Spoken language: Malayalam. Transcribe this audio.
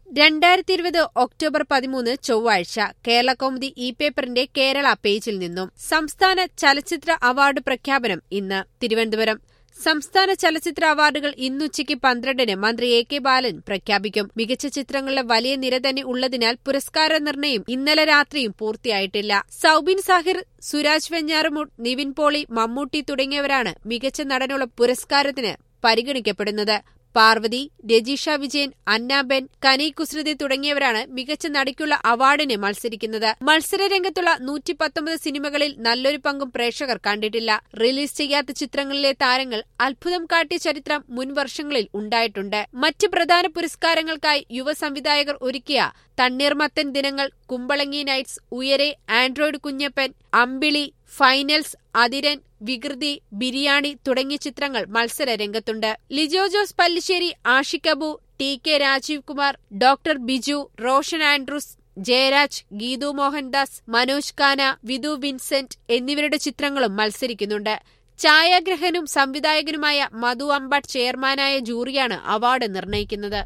രണ്ടായിരത്തി ഇരുപത് ഒക്ടോബർ പതിമൂന്ന് ചൊവ്വാഴ്ച കേരള കൗമുദി ഇ പേപ്പറിന്റെ കേരള പേജിൽ നിന്നും സംസ്ഥാന ചലച്ചിത്ര അവാർഡ് പ്രഖ്യാപനം ഇന്ന് തിരുവനന്തപുരം സംസ്ഥാന ചലച്ചിത്ര അവാർഡുകൾ ഇന്നുച്ചയ്ക്ക് പന്ത്രണ്ടിന് മന്ത്രി എ കെ ബാലൻ പ്രഖ്യാപിക്കും മികച്ച ചിത്രങ്ങളുടെ വലിയ നിര തന്നെ ഉള്ളതിനാൽ പുരസ്കാര നിർണയം ഇന്നലെ രാത്രിയും പൂർത്തിയായിട്ടില്ല സൌബിൻ സാഹിർ സുരാജ് വെഞ്ഞാറുമുട്ട് നിവിൻ പോളി മമ്മൂട്ടി തുടങ്ങിയവരാണ് മികച്ച നടനുള്ള പുരസ്കാരത്തിന് പരിഗണിക്കപ്പെടുന്നത് പാർവതി രജീഷ വിജയൻ അന്നാബെൻ കനി കുസൃതി തുടങ്ങിയവരാണ് മികച്ച നടിക്കുള്ള അവാർഡിന് മത്സരിക്കുന്നത് മത്സരരംഗത്തുള്ള നൂറ്റി പത്തൊമ്പത് സിനിമകളിൽ നല്ലൊരു പങ്കും പ്രേക്ഷകർ കണ്ടിട്ടില്ല റിലീസ് ചെയ്യാത്ത ചിത്രങ്ങളിലെ താരങ്ങൾ അത്ഭുതം കാട്ടിയ ചരിത്രം മുൻ വർഷങ്ങളിൽ ഉണ്ടായിട്ടുണ്ട് മറ്റ് പ്രധാന പുരസ്കാരങ്ങൾക്കായി യുവ സംവിധായകർ ഒരുക്കിയ Thanneermathan Dinangal Kumbalangi nights Uyare Android Kunjappan Ambili finals Athiran Vikruthi Biriyani തുടങ്ങിയ ചിത്രങ്ങൾ മത്സര രംഗത്തുണ്ട് Lijo Jose Pellissery Aashiq Abu T K Rajeev Kumar doctor Biju Roshan Andrews Jayaraj Geethu Mohandas Manoj Kana Vidhu Vincent എന്നിവരുടെ ചിത്രങ്ങളും മത്സരിക്കുന്നുണ്ട് ഛായാഗ്രഹനും സംവിധായകനുമായ മധു അമ്പാട്ട് ചെയർമാനായ ജൂറിയാണ് അവാർഡ് നിർണയിക്കുന്നത്